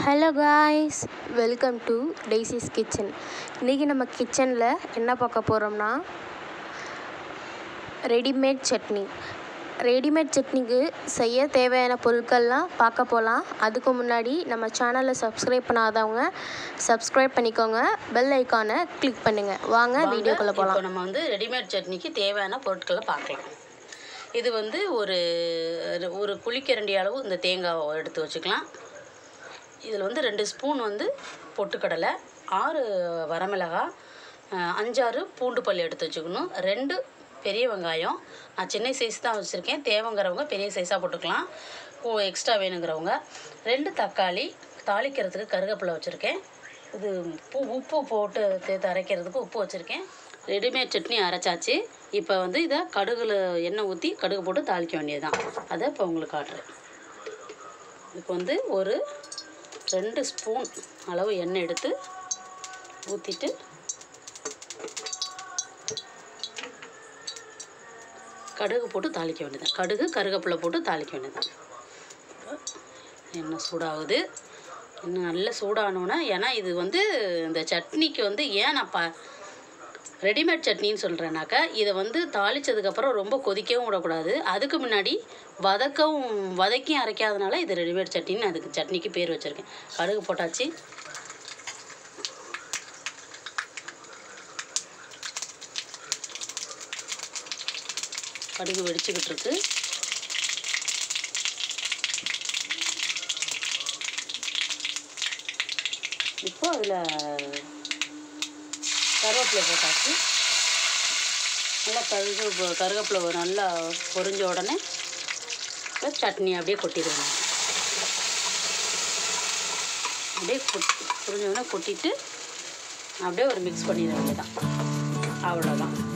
hello guys welcome to Daisy's kitchen இன்றைக்கி நம்ம கிச்சனில் என்ன பார்க்க போகிறோம்னா ரெடிமேட் சட்னி ரெடிமேட் சட்னிக்கு செய்ய தேவையான பொருட்கள்லாம் பார்க்க போகலாம் அதுக்கு முன்னாடி நம்ம சேனலை சப்ஸ்கிரைப் பண்ணாதவங்க சப்ஸ்கிரைப் பண்ணிக்கோங்க பெல் ஐக்கானை கிளிக் பண்ணுங்கள் வாங்க வாங்க, வீடியோக்குள்ளே இப்போ போகலாம் நம்ம வந்து ரெடிமேட் சட்னிக்கு தேவையான பொருட்களை பார்க்கலாம் இது வந்து ஒரு ஒரு குழிக்கரண்டி அளவு இந்த தேங்காவை எடுத்து வச்சுக்கலாம் இதில் வந்து ரெண்டு ஸ்பூன் வந்து பொட்டுக்கடலை ஆறு வரமிளகாய் அஹ், அஞ்சாறு பூண்டு பல் எடுத்து வச்சுக்கணும் ரெண்டு பெரிய வெங்காயம் நான் சின்ன சைஸ் தான் வச்சுருக்கேன் தேவைங்கிறவங்க பெரிய சைஸாக போட்டுக்கலாம் எக்ஸ்ட்ரா வேணுங்கிறவங்க ரெண்டு தக்காளி தாளிக்கிறதுக்கு கருவேப்பிலை வச்சுருக்கேன் இது உப்பு உப்பு போட்டு சேர்த்து அரைக்கிறதுக்கு உப்பு வச்சுருக்கேன் ரெடிமேட் சட்னி அரைச்சாச்சு இப்போ வந்து இதை கடுகுல எண்ணெய் ஊற்றி கடுகு போட்டு தாளிக்க வேண்டியதுதான் அதை இப்போ உங்களுக்கு காட்டுறேன் இப்போ வந்து ஒரு ரெண்டு ஸ்பூன் அளவு எண்ணெய் எடுத்து ஊற்றிட்டு கடுகு போட்டு தாளிக்க வேண்டியதான் கடுகு கருவேப்பிலை போட்டு தாளிக்க வேண்டியதான் எண்ணெய் சூடாகுது இன்னும் நல்ல சூடானோன்னா ஏன்னா இது வந்து இந்த சட்னிக்கு வந்து ஏன் நான் ப ரெடிமேட் சட்னின்னு சொல்கிறேனாக்கா இதை வந்து தாளித்ததுக்கப்புறம் ரொம்ப கொதிக்கவும் விடக்கூடாது அதுக்கு முன்னாடி வதக்கவும் வதக்கியும் அரைக்காதனால இது ரெடிமேட் சட்னின்னு அதுக்கு சட்னிக்கு பேர் வச்சுருக்கேன் கடுகு போட்டாச்சு கடுகு வெடிச்சுக்கிட்டு இருக்கு இப்போ அதில் கருவேப்பிலை போட்டாச்சு நல்லா கருகு கருவேப்பிலை ஒரு நல்லா பொரிஞ்ச உடனே இப்போ சட்னி அப்படியே கொட்டிடுவேன் அப்படியே கொட் பொரிஞ்ச உடனே கொட்டிட்டு அப்படியே ஒரு மிக்ஸ் பண்ணிட வேண்டியதான் அவ்வளோதான்